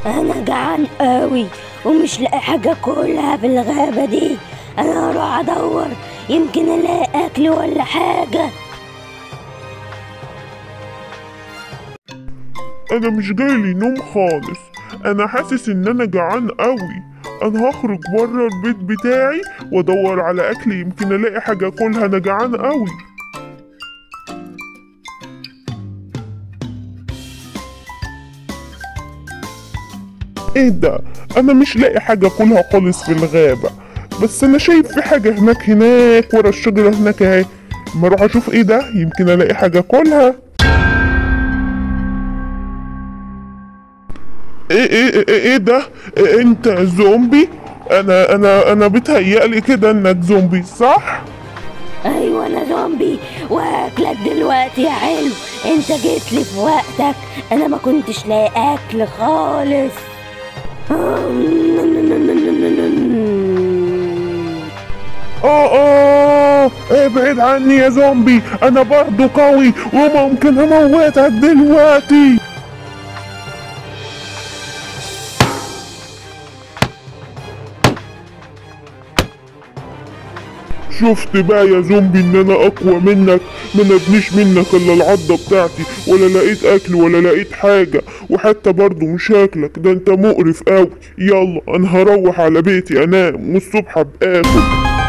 انا جعان قوي ومش لاقي حاجه كلها في الغابه دي انا هروح ادور يمكن الاقي اكل ولا حاجه انا مش جايلي نوم خالص انا حاسس ان انا جعان قوي انا هخرج بره البيت بتاعي وادور على اكل يمكن الاقي حاجه اكلها انا جعان قوي ايه ده انا مش لاقي حاجه اكلها خالص في الغابه بس انا شايف في حاجه هناك هناك ورا الشجره هناك اهي ما اروح اشوف ايه ده يمكن الاقي حاجه اكلها ايه ايه ايه, إيه ده إيه انت زومبي انا انا انا بتهيألي كده انك زومبي صح ايوه انا زومبي واكلك دلوقتي يا حلو انت جيت لي في وقتك انا ما كنتش لاقي اكل خالص اه اه ابعد عني يا زومبي انا برضو قوي وممكن اموتك دلوقتي شفت بقى يا زومبي ان انا اقوى منك ما نبنيش منك الا العضة بتاعتي ولا لقيت اكل ولا لقيت حاجة وحتى برضه مش هاكلك ده انت مقرف قوي يلا انا هروح على بيتي انام والصبح ابقى اكل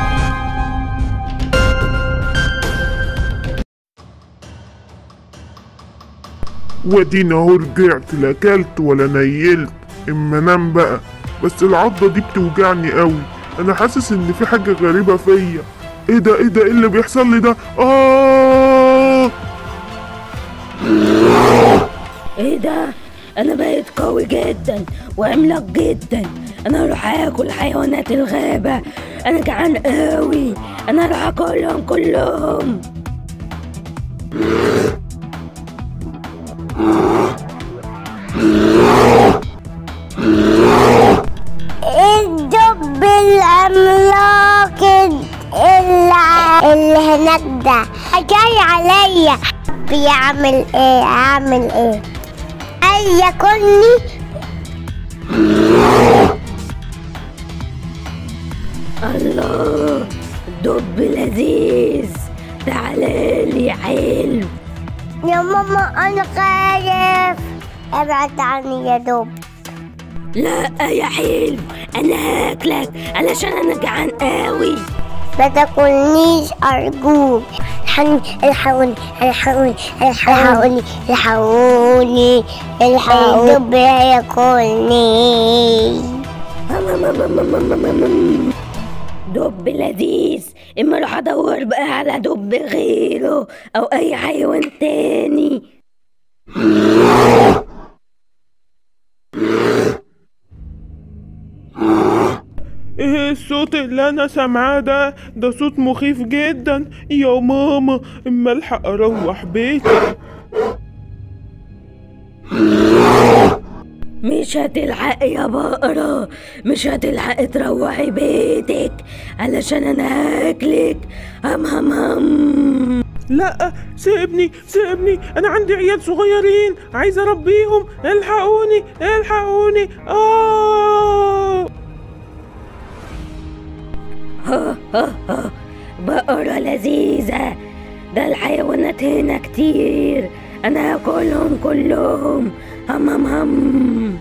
وادينا اهو رجعت لا اكلت ولا نيلت اما انام بقى بس العضة دي بتوجعني قوي انا حاسس ان في حاجة غريبة فيا ايه ده ايه ده ايه اللي بيحصل لي ده اه ايه ده انا بقيت قوي جدا وعملاق جدا انا هروح اكل حيوانات الغابة انا جعان قوي انا هروح اكلهم كلهم الدب العملاق اللي, اللي هناك ده جاي عليا بيعمل ايه اعمل ايه اي ياكلني الله دب لذيذ تعالالي يا حلو يا ماما انا خايف ابعد عني يا دب لا يا حلو انا هاكلك علشان انا جعان قوي ما تاكلنيش ارجوك الحقوني الحقوني الحقوني الحقوني الحقوني الحقوني الدب هياكلني دب لذيذ اما اروح ادور بقى على دب غيره او اي حيوان تاني ايه الصوت اللي انا سامعاه ده ده صوت مخيف جدا يا ماما اما الحق اروح بيتي مش هتلحق يا بقرة مش هتلحق تروحي بيتك علشان انا هاكلك هم هم هم لا سيبني سيبني انا عندي عيال صغيرين عايز اربيهم الحقوني الحقوني اه ها ها ها بقرة لذيذة ده الحيوانات هنا كتير انا هاكلهم كلهم هم هم هم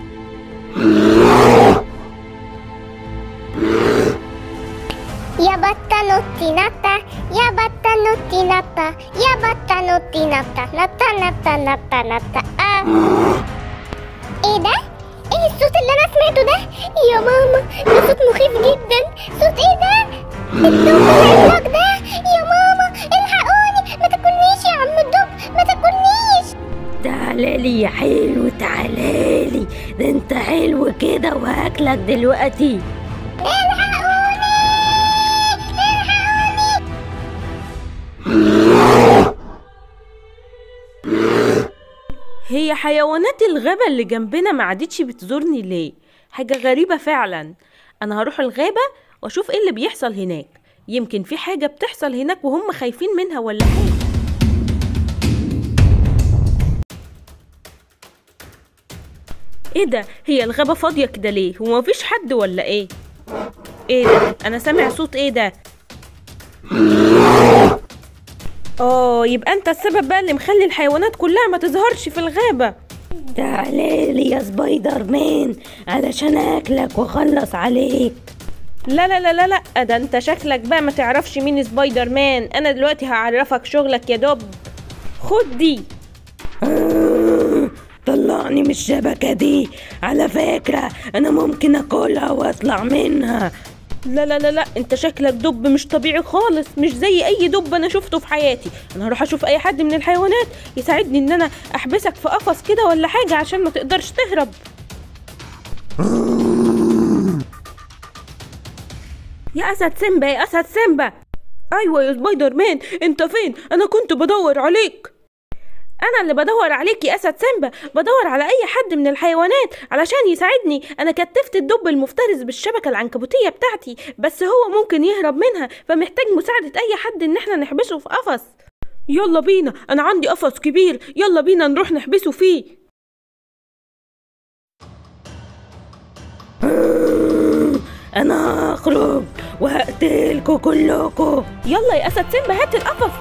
يا بطة نوتي نطة يا بطة نوتي نطة يا بطة نوتي نطة نطة نطة نطة نطة آه. ايه ده؟ ايه الصوت اللي انا سمعته ده؟ يا ماما ده صوت مخيف جدا صوت ايه ده؟ الدب العملاق ده يا ماما الحقوني ما تاكلنيش يا عم الدب ما تاكلنيش تعالالي يا حلو تعالالي ده انت حلو كده وهاكلك دلوقتي الحقوني الحقوني هي حيوانات الغابة اللي جنبنا ما عادتش بتزورني ليه حاجة غريبة فعلا أنا هروح الغابة وأشوف إيه اللي بيحصل هناك يمكن في حاجة بتحصل هناك وهم خايفين منها ولا حاجة ايه ده هي الغابة فاضية كده ليه هو مفيش حد ولا ايه ايه ده انا سامع صوت ايه ده اه يبقى انت السبب بقى اللي مخلي الحيوانات كلها ما تظهرش في الغابة تعالي لي يا سبايدر مان علشان اكلك واخلص عليك لا لا لا لا لا ده انت شكلك بقى ما تعرفش مين سبايدر مان انا دلوقتي هعرفك شغلك يا دب خد دي آه، طلعني من الشبكة دي على فكرة أنا ممكن أكلها وأطلع منها لا لا لا لا انت شكلك دب مش طبيعي خالص مش زي اي دب انا شفته في حياتي انا هروح اشوف اي حد من الحيوانات يساعدني ان انا احبسك في قفص كده ولا حاجه عشان ما تقدرش تهرب يا اسد سيمبا يا اسد سيمبا ايوه يا سبايدر مان انت فين انا كنت بدور عليك انا اللي بدور عليك يا اسد سيمبا بدور على اي حد من الحيوانات علشان يساعدني انا كتفت الدب المفترس بالشبكه العنكبوتيه بتاعتي بس هو ممكن يهرب منها فمحتاج مساعده اي حد ان احنا نحبسه في قفص يلا بينا انا عندي قفص كبير يلا بينا نروح نحبسه فيه آه، أنا هخرج وهقتلكوا كلكوا يلا يا اسد سيمبا هات القفص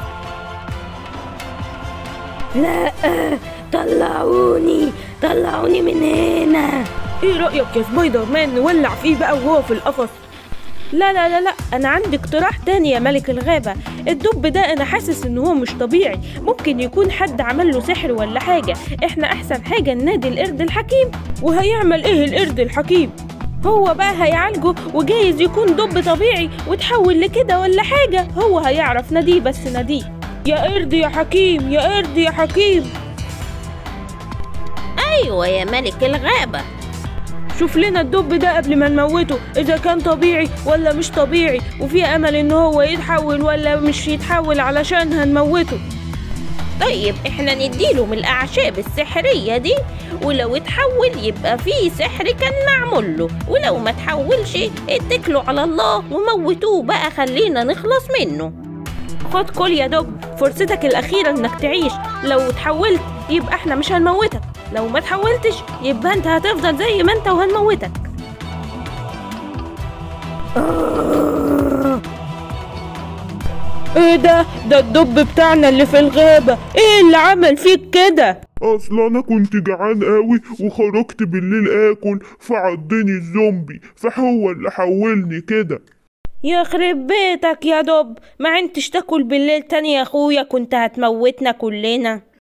لا طلعوني طلعوني من هنا ايه رايك يا سبايدر مان نولع فيه بقى وهو في القفص لا لا لا لا انا عندي اقتراح تاني يا ملك الغابة الدب ده انا حاسس ان هو مش طبيعي ممكن يكون حد عمل له سحر ولا حاجة احنا احسن حاجة ننادي القرد الحكيم وهيعمل ايه القرد الحكيم هو بقى هيعالجه وجايز يكون دب طبيعي وتحول لكده ولا حاجة هو هيعرف ناديه بس ناديه يا قرد يا حكيم يا قرد يا حكيم ايوه يا ملك الغابة شوف لنا الدب ده قبل ما نموته اذا كان طبيعي ولا مش طبيعي وفي امل ان هو يتحول ولا مش يتحول علشان هنموته طيب احنا نديله من الاعشاب السحرية دي ولو اتحول يبقى فيه سحر كان معمول له ولو ما تحولش اتكلوا على الله وموتوه بقى خلينا نخلص منه خد كل يا دب فرصتك الاخيرة انك تعيش لو اتحولت يبقى احنا مش هنموتك لو ما اتحولتش يبقى انت هتفضل زي ما انت وهنموتك آه، ايه ده ده الدب بتاعنا اللي في الغابة ايه اللي عمل فيك كده اصل انا كنت جعان قوي وخرجت بالليل اكل فعضني الزومبي فهو اللي حولني كده يخرب بيتك يا دب ما انتش تاكل بالليل تاني يا اخويا كنت هتموتنا كلنا